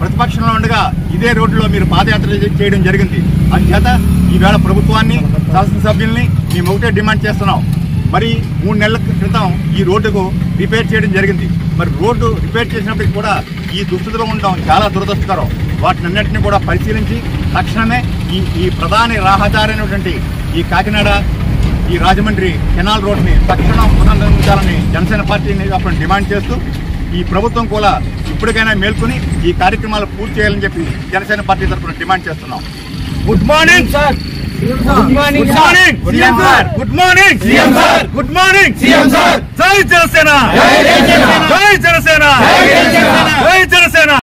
ప్రతిపక్షంలో ఉండగా ఇదే రోడ్డులో మీరు పాదయాత్ర చే- చేయడం జరిగింది అందుచేత ఈవేళ ప్రభుత్వాన్ని శాసనసభ్యుల్ని మేము ఒకటే డిమాండ్ చేస్తున్నాం మరి మూడు నెలల క్రితం ఈ రోడ్డుకు రిపేర్ చేయడం జరిగింది మరి రోడ్డు రిపేర్ చేసినప్పటికి కూడా ఈ దుస్థితిలో ఉండడం చాలా దురదృష్టకరం వాటిని అన్నింటినీ కూడా పరిశీలించి తక్షణమే ఈ ఈ ప్రధాని రహదారి అయినటువంటి ఈ కాకినాడ ఈ రాజమండ్రి కెనాల్ రోడ్ని తక్షణం పునర్నిర్మించాలని జనసేన పార్టీని అప్పుడు డిమాండ్ చేస్తూ ఈ ప్రభుత్వం కూడా ఇప్పటికైనా మేల్కొని ఈ కార్యక్రమాలు పూర్తి చేయాలని చెప్పి జనసేన పార్టీ తరఫున డిమాండ్ చేస్తున్నాం good morning sir good morning good morning CM sir good morning CM sir good morning CM sir జై జనసేన జై జనసేన జై జనసేన జై జనసేన